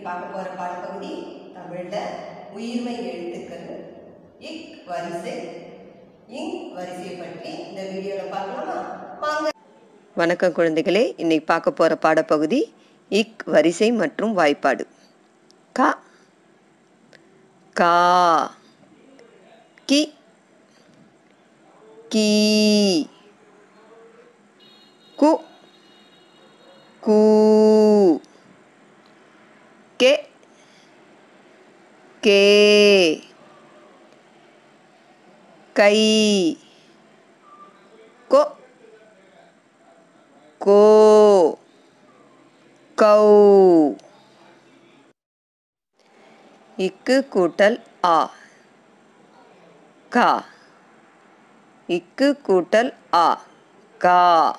பார்க்க போற பாடப்பகுதி தமிழ்ல உயிர்மை எழுத்துக்கள் இக் வரிசை இங் வரிசை பற்றி இந்த வீடியோல பார்க்கலாமா வாங்க வணக்கம் குழந்தைகளே இன்னைக்கு பார்க்க போகிற பாடப்பகுதி இக் வரிசை மற்றும் வாய்ப்பாடு கா கா கி கீ கு கூ கே கே கை கோ கோ கௌ இக்கு கூட்டல் ஆ கா இக்கு கூட்டல் ஆ கா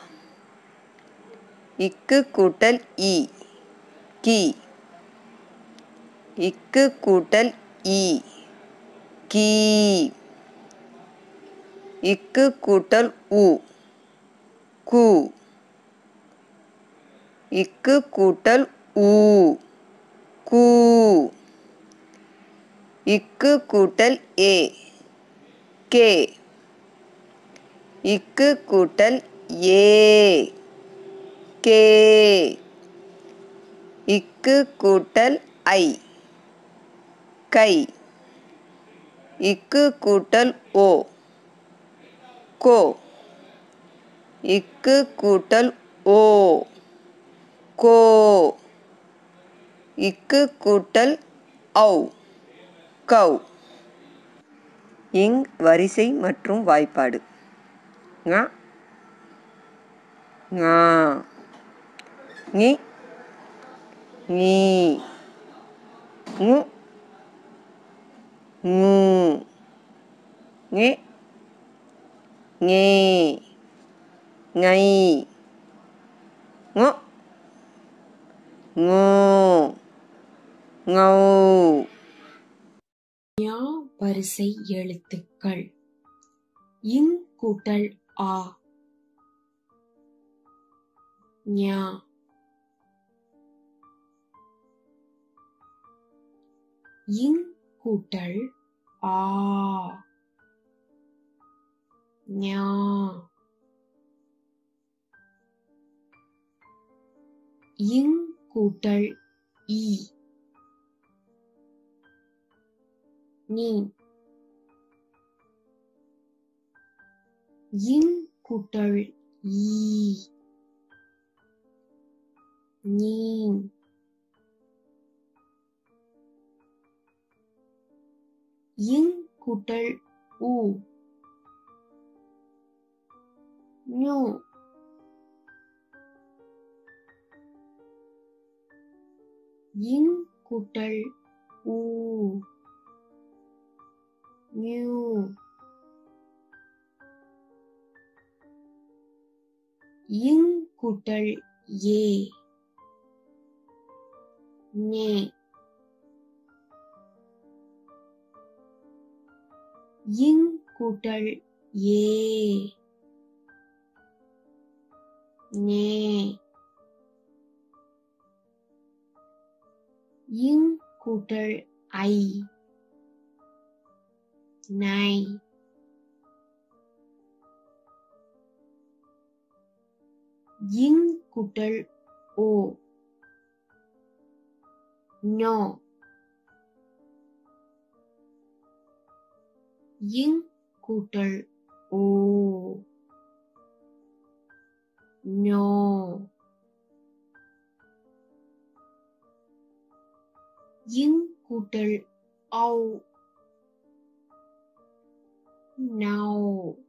இக்கு கூட்டல் இ கி இக்கு கூட்டல் இ கீ இக்கு கூட்டல் உ கு இக்கு கூட்டல் ஊ கூ இக்கு கூட்டல் ஏ கே இக்கு கூட்டல் ஏ கே இக்கு கூட்டல் ஐ கை இக்கு கூட்டல் ஓ கோ இக்கு கூட்டல் ஓ கோ இக்கு கூட்டல் ஔ கௌ இங் வரிசை மற்றும் வாய்ப்பாடு ங ங ஞி ஞீ ஙு ஞூ ஞே ஞே ஞை ngọ ngô ngâu ஞா வரிசை எழுத்துக்கள் இங் கூட்டல் ஆ ஞா இங் கூட்டல் ஆ ஞா இங் கூட்டல் இ நீ இங் கூட்டல் ஈ நீ இங் கூட்டல் உ ஞு இங் கூட்டல் ஊ நியூ இங் கூட்டல் ஏ நே இங் கூட்டல் ஏ நே இங் கூட்டல் ஐ நை இங் கூட்டல் ஓ நோ இங் கூட்டல் ஓ நோ இங் கூட்டல் ஔ now